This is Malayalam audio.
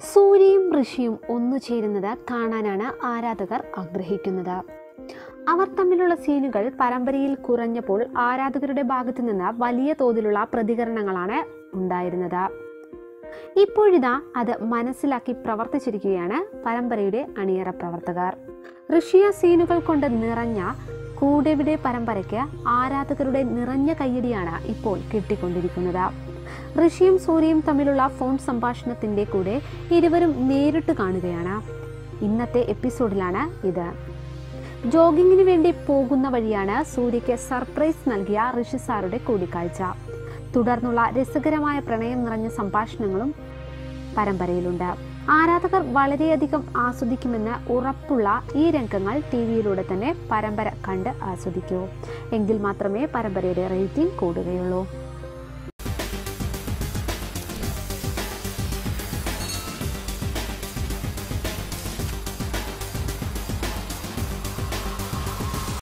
സൂര്യയും ഋഷിയും ഒന്നു ചേരുന്നത് കാണാനാണ് ആരാധകർ ആഗ്രഹിക്കുന്നത് അവർ തമ്മിലുള്ള സീനുകൾ പരമ്പരയിൽ കുറഞ്ഞപ്പോൾ ആരാധകരുടെ ഭാഗത്തു നിന്ന് വലിയ തോതിലുള്ള പ്രതികരണങ്ങളാണ് ഉണ്ടായിരുന്നത് ഇപ്പോഴിതാ അത് മനസ്സിലാക്കി പ്രവർത്തിച്ചിരിക്കുകയാണ് പരമ്പരയുടെ അണിയറ പ്രവർത്തകർ ഋഷിയ സീനുകൾ കൊണ്ട് നിറഞ്ഞ കൂടെവിടെ പരമ്പരയ്ക്ക് ആരാധകരുടെ നിറഞ്ഞ കയ്യടിയാണ് ഇപ്പോൾ കിട്ടിക്കൊണ്ടിരിക്കുന്നത് ഋഷിയും സൂര്യയും തമ്മിലുള്ള ഫോൺ സംഭാഷണത്തിന്റെ കൂടെ ഇരുവരും നേരിട്ട് കാണുകയാണ് ഇന്നത്തെ എപ്പിസോഡിലാണ് ഇത് ജോഗിങ്ങിന് വേണ്ടി പോകുന്ന വഴിയാണ് സൂര്യയ്ക്ക് സർപ്രൈസ് നൽകിയ ഋഷി സാറുടെ കൂടിക്കാഴ്ച തുടർന്നുള്ള രസകരമായ പ്രണയം നിറഞ്ഞ സംഭാഷണങ്ങളും പരമ്പരയിലുണ്ട് ആരാധകർ വളരെയധികം ആസ്വദിക്കുമെന്ന് ഉറപ്പുള്ള ഈ രംഗങ്ങൾ ടി വിയിലൂടെ തന്നെ പരമ്പര കണ്ട് ആസ്വദിക്കൂ എങ്കിൽ മാത്രമേ പരമ്പരയുടെ റേറ്റിംഗ് കൂടുകയുള്ളൂ